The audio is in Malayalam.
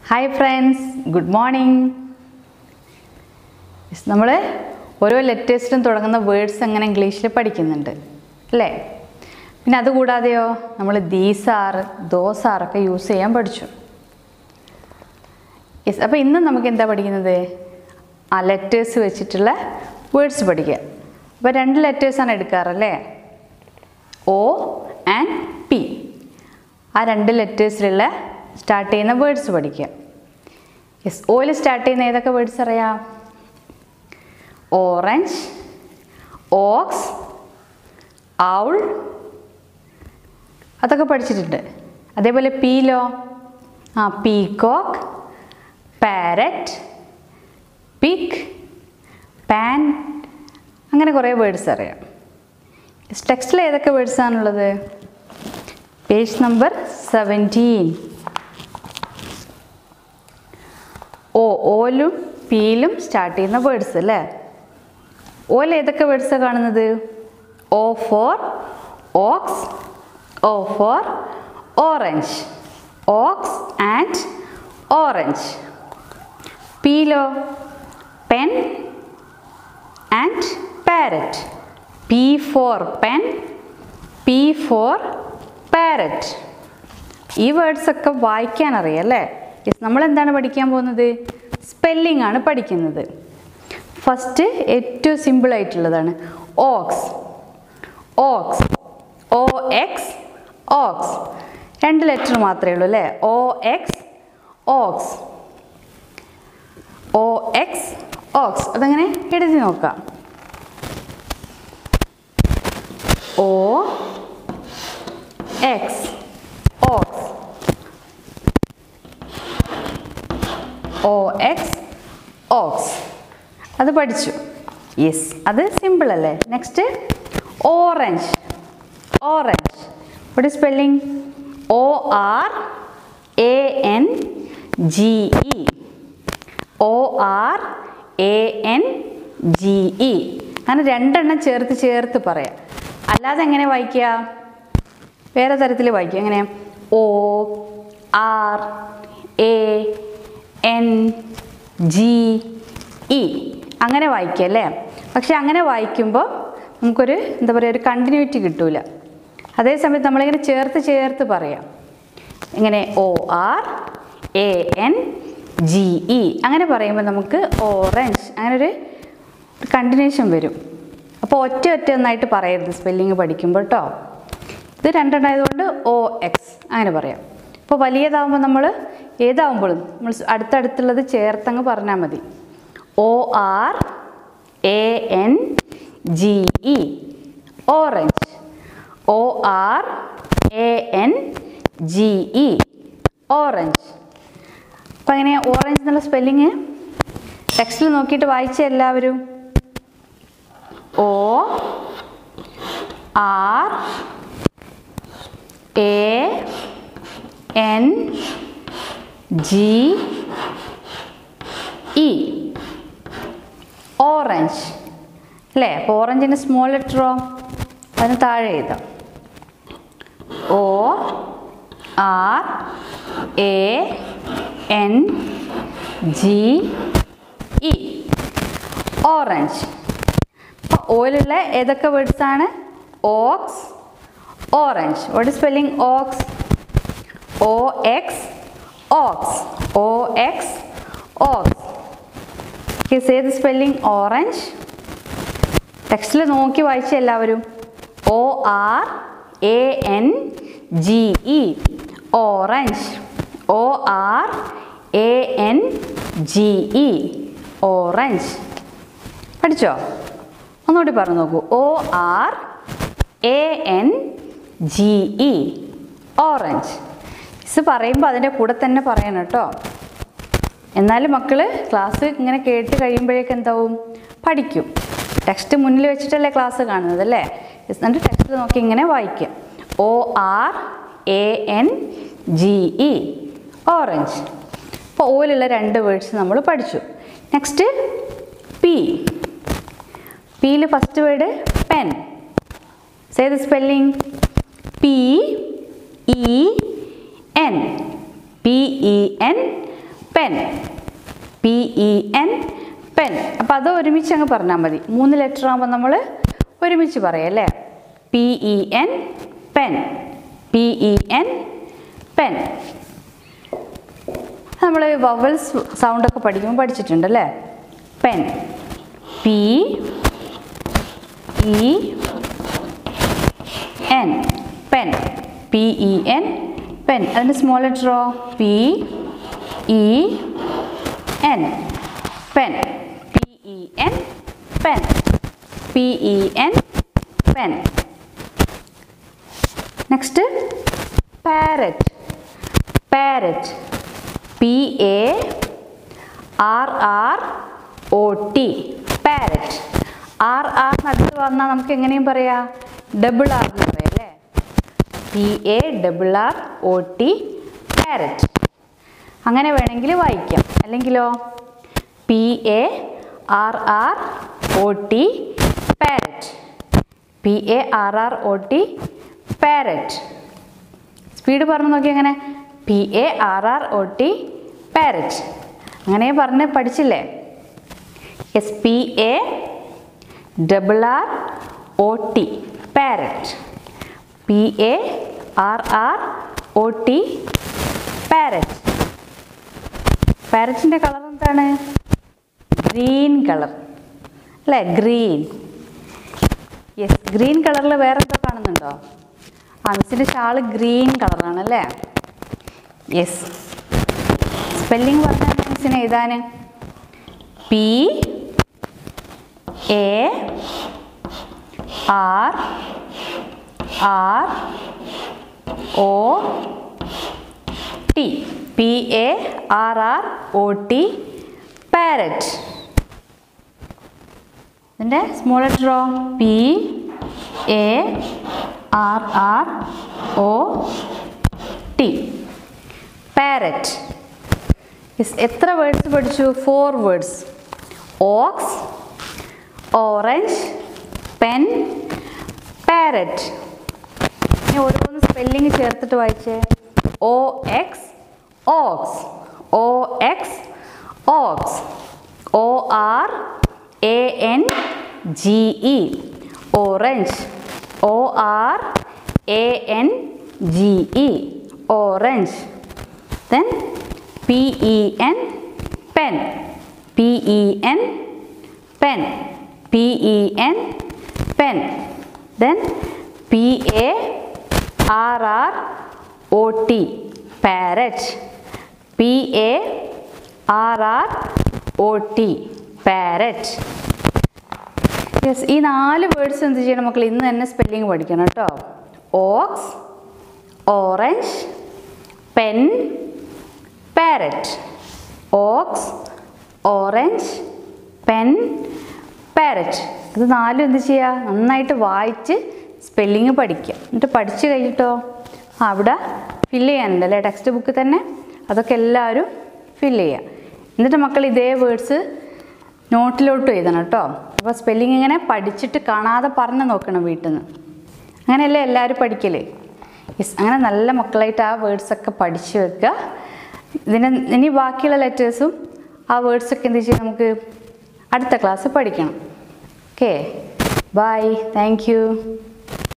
ഹായ് ഫ്രണ്ട്സ് ഗുഡ് മോർണിംഗ് നമ്മൾ ഓരോ ലെറ്റേഴ്സിലും തുടങ്ങുന്ന വേർഡ്സ് എങ്ങനെ ഇംഗ്ലീഷിൽ പഠിക്കുന്നുണ്ട് അല്ലേ പിന്നെ അതുകൂടാതെയോ നമ്മൾ ദീസാർ ദോസാറൊക്കെ യൂസ് ചെയ്യാൻ പഠിച്ചു യെസ് അപ്പോൾ ഇന്ന് നമുക്ക് എന്താ പഠിക്കുന്നത് ആ ലെറ്റേഴ്സ് വെച്ചിട്ടുള്ള വേർഡ്സ് പഠിക്കുക അപ്പോൾ രണ്ട് ലെറ്റേഴ്സാണ് എടുക്കാറല്ലേ ഒ ആൻഡ് പി ആ രണ്ട് ലെറ്റേഴ്സിലുള്ള സ്റ്റാർട്ട് ചെയ്യുന്ന വേർഡ്സ് പഠിക്കുക യെസ് ഓയിൽ സ്റ്റാർട്ട് ചെയ്യുന്ന ഏതൊക്കെ വേർഡ്സ് അറിയാം ഓറഞ്ച് ഓക്സ് ഔൾ അതൊക്കെ പഠിച്ചിട്ടുണ്ട് അതേപോലെ പീലോ ആ പീകോക്ക് പാരറ്റ് പിക്ക് പാൻ അങ്ങനെ കുറേ വേർഡ്സ് അറിയാം ടെക്സ്റ്റിൽ ഏതൊക്കെ വേർഡ്സ് ആണുള്ളത് പേജ് നമ്പർ സെവൻറ്റീൻ ഓ ഓലും പീലും സ്റ്റാർട്ട് ചെയ്യുന്ന വേർഡ്സ് അല്ലേ ഓയിൽ ഏതൊക്കെ വേർഡ്സാണ് കാണുന്നത് O for ox O for orange ox and orange പീലോ pen and parrot P for pen P for parrot ഈ വേർഡ്സ് ഒക്കെ വായിക്കാൻ അറിയാം അല്ലേ യെസ് നമ്മൾ എന്താണ് പഠിക്കാൻ പോകുന്നത് സ്പെല്ലിംഗ് ആണ് പഠിക്കുന്നത് ഫസ്റ്റ് ഏറ്റവും സിമ്പിൾ ആയിട്ടുള്ളതാണ് ox ox O X ox രണ്ട് ലെറ്റർ മാത്രമേ ഉള്ളൂ അല്ലേ O X ox O X ox അതങ്ങനെ എഴുതി നോക്കാം O X ox O X ox അത് പഠിച്ചു യെസ് അത് സിമ്പിൾ അല്ലേ next orange orange what spelling O R A N G E O R A N G E അങ്ങനെ രണ്ടെണ്ണം ചേർത്ത് ചേർത്ത് പറയാം അല്ലാതെ എങ്ങനെ വായിക്കുക വേറെ തരത്തിൽ വായിക്കുക എങ്ങനെ O R A N G E അങ്ങനെ വായിക്കുക അല്ലേ പക്ഷെ അങ്ങനെ വായിക്കുമ്പോൾ നമുക്കൊരു എന്താ പറയുക ഒരു കണ്ടിന്യൂറ്റി കിട്ടൂല അതേസമയത്ത് നമ്മളിങ്ങനെ ചേർത്ത് ചേർത്ത് പറയാം ഇങ്ങനെ O R A N G E അങ്ങനെ പറയുമ്പോൾ നമുക്ക് ഓറഞ്ച് അങ്ങനെ ഒരു കണ്ടിന്യൂഷൻ വരും അപ്പോൾ ഒറ്റ ഒറ്റ ഒന്നായിട്ട് പറയരുത് സ്പെല്ലിങ് പഠിക്കുമ്പോൾ കേട്ടോ ഇത് രണ്ടെണ്ണമായതുകൊണ്ട് ഒ എക്സ് അങ്ങനെ പറയാം അപ്പോൾ വലിയതാവുമ്പോൾ നമ്മൾ ഏതാവുമ്പോഴും നമ്മൾ അടുത്തടുത്തുള്ളത് ചേർത്തങ്ങ് പറഞ്ഞാൽ മതി O R A N G E orange O R A N G E orange അപ്പം അങ്ങനെ ഓറഞ്ച് എന്നുള്ള സ്പെല്ലിങ് ടെക്സ്റ്റിൽ നോക്കിയിട്ട് വായിച്ച എല്ലാവരും O R A N G E orange അല്ലേ അപ്പോൾ ഓറഞ്ചിൻ്റെ സ്മോൾ ലെറ്ററോ അതിന് താഴെ എഴുതാം O R A N G E orange അപ്പോൾ ഓയിലുള്ള ഏതൊക്കെ വേർഡ്സ് ആണ് ox orange what spelling ox O X ox O X ox കിസ് ഏത് സ്പെല്ലിംഗ് ഓറഞ്ച് ടെക്സ്റ്റിൽ നോക്കി വായിച്ച എല്ലാവരും O R A N G E orange O R A N G E orange പഠിച്ചോ ഒന്നുകൂടി പറഞ്ഞു നോക്കൂ O R A N G E orange miss പറയുമ്പോൾ അതിൻ്റെ കൂടെ തന്നെ പറയണം കേട്ടോ എന്നാലും മക്കൾ ക്ലാസ് ഇങ്ങനെ കേട്ട് കഴിയുമ്പോഴേക്ക് എന്താവും പഠിക്കും ടെക്സ്റ്റ് മുന്നിൽ വെച്ചിട്ടല്ലേ ക്ലാസ് കാണുന്നത് അല്ലേ എന്നിട്ട് ടെക്സ്റ്റ് നോക്കി ഇങ്ങനെ വായിക്കാം O R A N G E orange അപ്പോൾ ഓയിലുള്ള രണ്ട് വേർഡ്സ് നമ്മൾ പഠിച്ചു നെക്സ്റ്റ് പി പിയിൽ first word pen say the spelling P E N P E N pen P E N pen അപ്പം അത് ഒരുമിച്ച് അങ്ങ് പറഞ്ഞാൽ മതി മൂന്ന് ലെറ്റർ ആകുമ്പോൾ നമ്മൾ ഒരുമിച്ച് പറയാം അല്ലേ P E N pen P E N pen നമ്മൾ വവൽസ് സൗണ്ടൊക്കെ പഠിക്കുമ്പോൾ പഠിച്ചിട്ടുണ്ട് അല്ലേ pen P E N pen P E N pen അതിൻ്റെ സ്മോൾ ലെറ്ററോ P E N pen P E N pen P E N pen next parrot parrot P A R R O T parrot R R നടുത്ത് വന്നാൽ നമുക്ക് എങ്ങനെയും പറയാം ഡബിൾ ആർ എന്ന് പറയാം അല്ലേ P A double R O T parrot അങ്ങനെ വേണമെങ്കിൽ വായിക്കാം അല്ലെങ്കിലോ P A R R O T parrot P A R R O T parrot speed പറഞ്ഞു നോക്കി എങ്ങനെ P A R R O T parrot അങ്ങനെ പറഞ്ഞ് പഠിച്ചില്ലേ yes P A double R O T parrot P A R R O T parrot പാരറ്റിൻ്റെ കളർ എന്താണ് ഗ്രീൻ കളർ അല്ലേ ഗ്രീൻ യെസ് ഗ്രീൻ കളറിൽ വേറെ എന്തോ കാണുന്നുണ്ടോ ആ മിസ്സിൻ്റെ ഷാള് ഗ്രീൻ കളറാണ് അല്ലേ യെസ് സ്പെല്ലിംഗ് പറഞ്ഞാൽ മിസ്സിന് എഴുതാൻ P A R R O T P A R R O T parrot ഇതിൻ്റെ സ്മോൾ ലെറ്ററോ P A R R O T parrot yes എത്ര വേർഡ്സ് പഠിച്ചു four words ox orange pen parrot ഇനി ഓരോന്ന് സ്പെല്ലിങ് ചേർത്തിട്ട് വായിച്ചേ O X ox O X ox O R A N G E orange O R A N G E orange then P E N pen P E N pen P E N pen then P A R R O T parrot P A R R O T parrot yes ഈ നാല് വേർഡ്സ് എന്ത് ചെയ്യണം മക്കൾ ഇന്ന് തന്നെ സ്പെല്ലിംഗ് പഠിക്കണം കേട്ടോ ox orange pen parrot ox orange pen parrot ഇത് നാലും എന്ത് ചെയ്യുക നന്നായിട്ട് വായിച്ച് സ്പെല്ലിങ് പഠിക്കുക എന്നിട്ട് പഠിച്ചു കഴിഞ്ഞിട്ടോ ആ, അവിടെ ഫില്ല് ചെയ്യാനുണ്ട് അല്ലേ ടെക്സ്റ്റ് ബുക്ക് തന്നെ അതൊക്കെ എല്ലാവരും ഫില്ല് ചെയ്യുക എന്നിട്ട് മക്കൾ ഇതേ വേർഡ്സ് നോട്ടിലോട്ട് എഴുതണം കേട്ടോ അപ്പോൾ സ്പെല്ലിങ് ഇങ്ങനെ പഠിച്ചിട്ട് കാണാതെ പറഞ്ഞ് നോക്കണം വീട്ടിൽ നിന്ന് അങ്ങനെയല്ലേ എല്ലാവരും പഠിക്കല് യെസ് അങ്ങനെ നല്ല മക്കളായിട്ട് ആ വേർഡ്സൊക്കെ പഠിച്ചു വെക്കുക ഇതിന് ഇനി ബാക്കിയുള്ള ലെറ്റേഴ്സും ആ വേർഡ്സൊക്കെ എന്ത് ചെയ്യും നമുക്ക് അടുത്ത ക്ലാസ് പഠിക്കണം ഓക്കെ ബൈ താങ്ക് യു